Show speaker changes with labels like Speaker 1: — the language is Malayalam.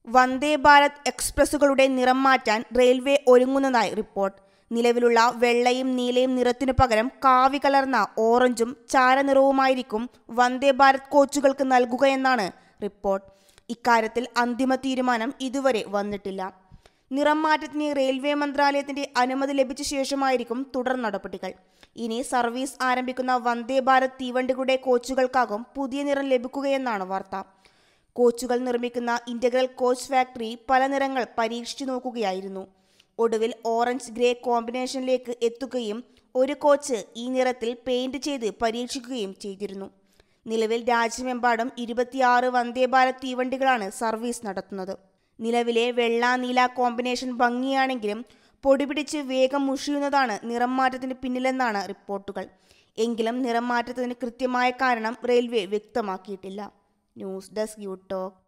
Speaker 1: വന്ദേ ഭാരത് എക്സ്പ്രസുകളുടെ നിറം മാറ്റാൻ റെയിൽവേ ഒരുങ്ങുന്നതായി റിപ്പോർട്ട് നിലവിലുള്ള വെള്ളയും നീലയും നിറത്തിനു പകരം കാവി കലർന്ന ഓറഞ്ചും ചാരനിറവുമായിരിക്കും വന്ദേ ഭാരത് കോച്ചുകൾക്ക് നൽകുകയെന്നാണ് റിപ്പോർട്ട് ഇക്കാര്യത്തിൽ അന്തിമ തീരുമാനം ഇതുവരെ വന്നിട്ടില്ല നിറം മാറ്റത്തിന് റെയിൽവേ മന്ത്രാലയത്തിന്റെ അനുമതി ലഭിച്ച ശേഷമായിരിക്കും തുടർ നടപടികൾ ഇനി സർവീസ് ആരംഭിക്കുന്ന വന്ദേ ഭാരത് തീവണ്ടികളുടെ കോച്ചുകൾക്കാകും പുതിയ നിറം ലഭിക്കുകയെന്നാണ് വാർത്ത കോച്ചുകൾ നിർമ്മിക്കുന്ന ഇന്റഗ്രൽ കോച്ച് ഫാക്ടറി പല നിറങ്ങൾ പരീക്ഷിച്ചു നോക്കുകയായിരുന്നു ഒടുവിൽ ഓറഞ്ച് ഗ്രേ കോമ്പിനേഷനിലേക്ക് എത്തുകയും ഒരു കോച്ച് ഈ നിറത്തിൽ പെയിന്റ് ചെയ്ത് പരീക്ഷിക്കുകയും ചെയ്തിരുന്നു നിലവിൽ രാജ്യമെമ്പാടും ഇരുപത്തിയാറ് വന്ദേ ഭാരത് തീവണ്ടികളാണ് സർവീസ് നടത്തുന്നത് നിലവിലെ വെള്ള നീല കോമ്പിനേഷൻ ഭംഗിയാണെങ്കിലും പൊടിപിടിച്ച് വേഗം മുഷിയുന്നതാണ് നിറം മാറ്റത്തിന് പിന്നിലെന്നാണ് റിപ്പോർട്ടുകൾ എങ്കിലും നിറം മാറ്റത്തിന് കൃത്യമായ കാരണം റെയിൽവേ വ്യക്തമാക്കിയിട്ടില്ല ന്യൂസ് ഡെസ്ക് യു ടോക്ക്